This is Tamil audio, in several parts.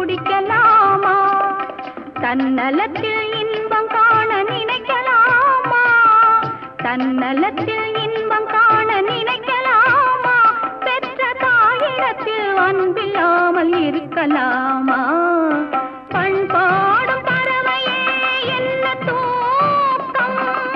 குடிக்கலாமா தன்னலத்தில் இன்பம் காண நினைக்கலாமா தன்னலத்தில் இன்பம் காண நினைக்கலாமா பெற்ற தாயிடத்தில் அன்பில்லாமல் இருக்கலாமா பண்பாடும் பறவையே என்ன தூக்கம்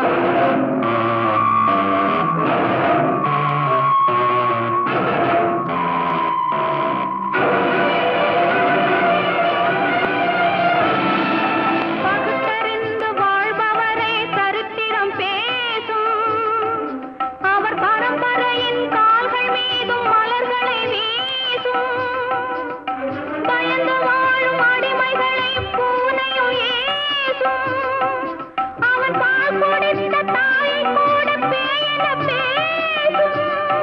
பகுத்தறிந்து வாழ்பவரே சரித்திரம் பேசும் அவர் பரம்பரையின் கால்கள் மீதும் மலர்களை வீசும் பயந்து வாழும் அடிமைகளை பூனையும் ஏசும் அவன் பால் குடித்த தாயை கூட பேயென பேசும்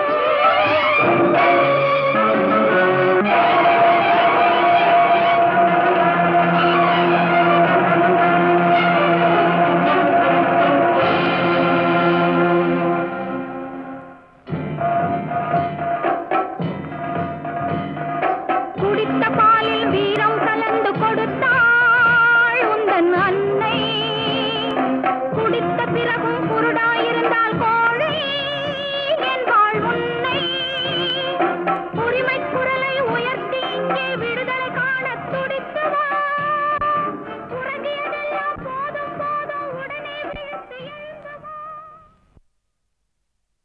குடித்த பாலில் வீரம் கலந்து கொடுத்தாள் உந்தன் அன்னை குடித்த பிறகும் குருடாயிருந்தால் கோடை